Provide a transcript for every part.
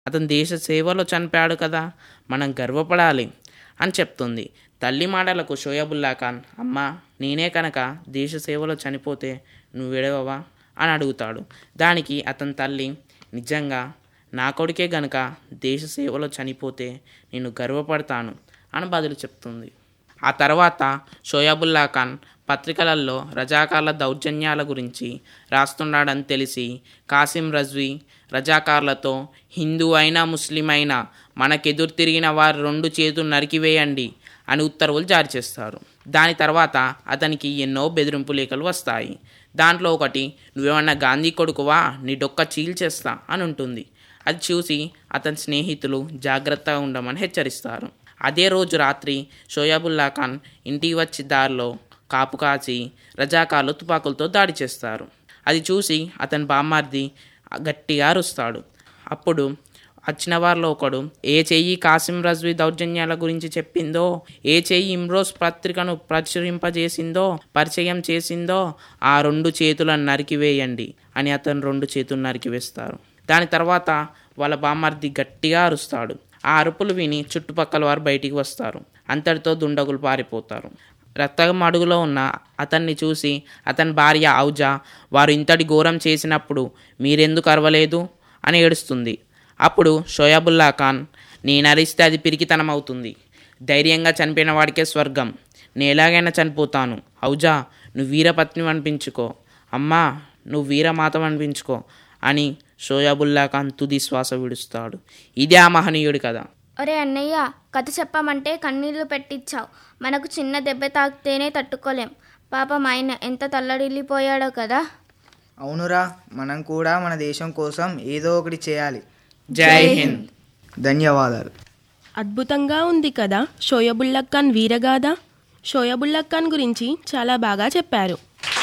అతను దేశ సేవలో చనిపోయాడు కదా మనం గర్వపడాలి అని చెప్తుంది తల్లి మాటలకు షోయబుల్లా ఖాన్ అమ్మా నేనే కనుక దేశ సేవలో చనిపోతే నువ్వెడవవా అని అడుగుతాడు దానికి అతని తల్లి నిజంగా నా కొడుకే గనుక దేశ సేవలో చనిపోతే నేను గర్వపడతాను అని బదులు చెప్తుంది ఆ తర్వాత షోయాబుల్లా ఖాన్ పత్రికలలో రజాకార్ల దౌర్జన్యాల గురించి రాస్తున్నాడని తెలిసి కాసిం రజ్వీ రజాకార్లతో హిందూ అయినా ముస్లిం అయినా మనకెదురు తిరిగిన వారి రెండు చేతులు నరికివేయండి అని ఉత్తర్వులు జారీ చేస్తారు దాని తర్వాత అతనికి ఎన్నో బెదిరింపు లేఖలు వస్తాయి దాంట్లో ఒకటి నువ్వేమన్నా గాంధీ కొడుకువా నీ డొక్క చీల్చేస్తా అని ఉంటుంది అది చూసి అతని స్నేహితులు జాగ్రత్తగా ఉండమని హెచ్చరిస్తారు అదే రోజు రాత్రి షోయాబుల్లా ఖాన్ ఇంటికి వచ్చి దారిలో కాపు కాచి రజాకార్లు తుపాకులతో దాడి చేస్తారు అది చూసి అతని బామ్మార్ది గట్టిగా అరుస్తాడు అప్పుడు వచ్చిన వారిలో ఒకడు ఏ చెయ్యి కాసిం రజ్వీ దౌర్జన్యాల గురించి చెప్పిందో ఏ చెయ్యి ఇమ్రోజ్ పత్రికను ప్రచురింపజేసిందో పరిచయం చేసిందో ఆ రెండు చేతులను నరికివేయండి అని అతను రెండు చేతులు నరికివేస్తారు దాని తర్వాత వాళ్ళ బామ్మార్ది గట్టిగా అరుస్తాడు ఆ అరుపులు విని చుట్టుపక్కల వారు బయటికి వస్తారు అంతటితో దుండగులు పారిపోతారు రక్తం అడుగులో ఉన్న అతన్ని చూసి అతని భార్య ఔజా వారు ఇంతటి ఘోరం చేసినప్పుడు మీరెందుకు అరవలేదు అని ఏడుస్తుంది అప్పుడు షోయాబుల్లా ఖాన్ నేను అరిస్తే అది పిరికితనం అవుతుంది ధైర్యంగా చనిపోయిన వాడికే స్వర్గం నేను ఎలాగైనా చనిపోతాను ఔజా నువ్వు వీరపత్ని అనిపించుకో అమ్మా నువ్వు వీరమాతం అనిపించుకో అని షోయాబుల్లా ఖాన్ తుది శ్వాస విడుస్తాడు ఇదే ఆ మహనీయుడి కదా ఒరే అన్నయ్య కథ చెప్పమంటే కన్నీళ్లు పెట్టించావు మనకు చిన్న దెబ్బ తాకితేనే తట్టుకోలేం పాపం ఆయన ఎంత తల్లడిల్లిపోయాడో కదా అవునురా మనం కూడా మన దేశం కోసం ఏదో ఒకటి చేయాలి జై హింద్ ధన్యవాదాలు అద్భుతంగా ఉంది కదా షోయబుల్లక్ ఖాన్ వీరగాథ షోయబుల్లక్ ఖాన్ గురించి చాలా బాగా చెప్పారు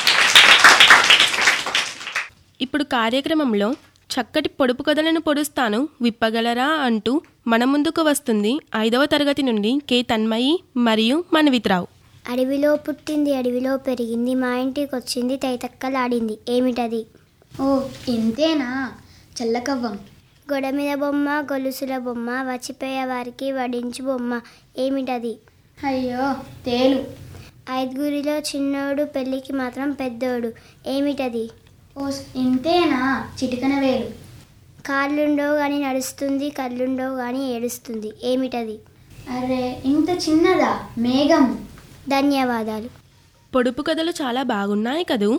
ఇప్పుడు కార్యక్రమంలో చక్కటి పొడుపు కథలను పొడుస్తాను విప్పగలరా అంటూ మన ముందుకు వస్తుంది ఐదవ తరగతి నుండి కే తన్మయి మరియు మన్విత్రావు అడవిలో పుట్టింది అడవిలో పెరిగింది మా ఇంటికి వచ్చింది తైతక్కలాడింది ఏమిటది ఓ ఇంతేనా చల్లకవ్వం గొడ మీద బొమ్మ గొలుసుల బొమ్మ వచ్చిపోయే వారికి వడించు బొమ్మ ఏమిటది అయ్యో తేలు ఐదుగురిలో చిన్నోడు పెళ్ళికి మాత్రం పెద్దోడు ఏమిటది ఓ ఇంతేనా చిటికన వేలు కాళ్ళుండవు కానీ నడుస్తుంది కళ్ళుండవు కానీ ఏడుస్తుంది ఏమిటది అరే ఇంత చిన్నదా మేఘం ధన్యవాదాలు పొడుపు కథలు చాలా బాగున్నాయి కదూ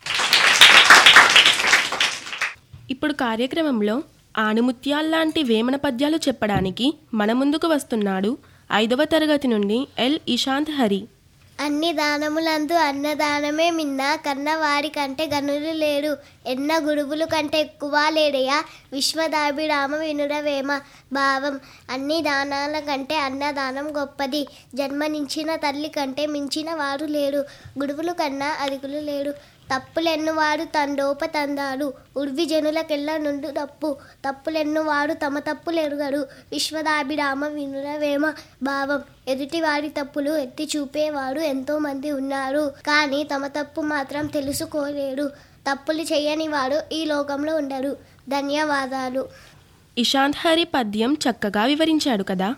ఇప్పుడు కార్యక్రమంలో ఆణిముత్యాల్లాంటి వేమన పద్యాలు చెప్పడానికి మన ముందుకు వస్తున్నాడు ఐదవ తరగతి నుండి ఎల్ ఇషాంత్ హరి అన్ని దానములందు అన్నదానమే మిన్న కన్న వారి కంటే గనులు లేడు ఎన్న గురువులు కంటే ఎక్కువ లేడయా విశ్వదాభిరామ వినురవేమ భావం అన్ని దానాల కంటే అన్నదానం గొప్పది జన్మనించిన తల్లి కంటే మించిన వారు లేరు గురువులు కన్నా అధికులు లేరు తప్పులెన్నువాడు తండోప తందాలు ఉర్వి జనులకెల్ల నుండు తప్పు తప్పులెన్నువాడు తమ తప్పులు ఎరుగరు విశ్వదాభిరామ వినురవేమ భావం ఎదుటివారి తప్పులు ఎత్తి చూపేవారు ఎంతో మంది ఉన్నారు కానీ తమ తప్పు మాత్రం తెలుసుకోలేరు తప్పులు చేయని వారు ఈ లోకంలో ఉండరు ధన్యవాదాలు ఇషాంత్ హరి పద్యం చక్కగా వివరించాడు కదా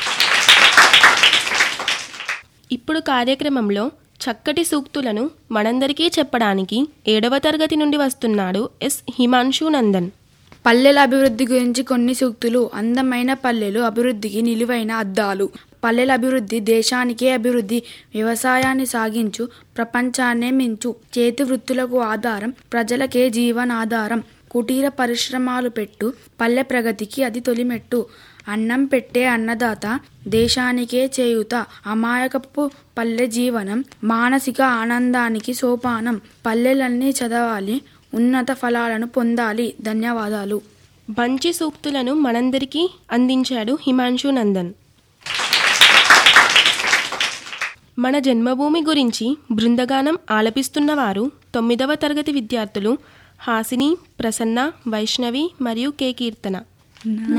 ఇప్పుడు కార్యక్రమంలో చక్కటి సూక్తులను మనందరికీ చెప్పడానికి ఏడవ తరగతి నుండి వస్తున్నాడు ఎస్ హిమాంశు నందన్ పల్లెల అభివృద్ధి గురించి కొన్ని సూక్తులు అందమైన పల్లెలు అభివృద్ధికి నిలువైన అద్దాలు పల్లెల అభివృద్ధి దేశానికే అభివృద్ధి వ్యవసాయాన్ని సాగించు ప్రపంచాన్నే మించు చేతి వృత్తులకు ఆధారం ప్రజలకే జీవనాధారం కుటీర పరిశ్రమలు పెట్టు పల్లె ప్రగతికి అది తొలిమెట్టు అన్నం పెట్టే అన్నదాత దేశానికే చేయుత అమాయకపు పల్లె జీవనం మానసిక ఆనందానికి సోపానం పల్లెలన్నీ చదవాలి ఉన్నత ఫలాలను పొందాలి ధన్యవాదాలు మంచి సూక్తులను మనందరికీ అందించాడు హిమాంశు నందన్ మన జన్మభూమి గురించి బృందగానం ఆలపిస్తున్నవారు తొమ్మిదవ తరగతి విద్యార్థులు హాసిని ప్రసన్న వైష్ణవి మరియు కే కీర్తన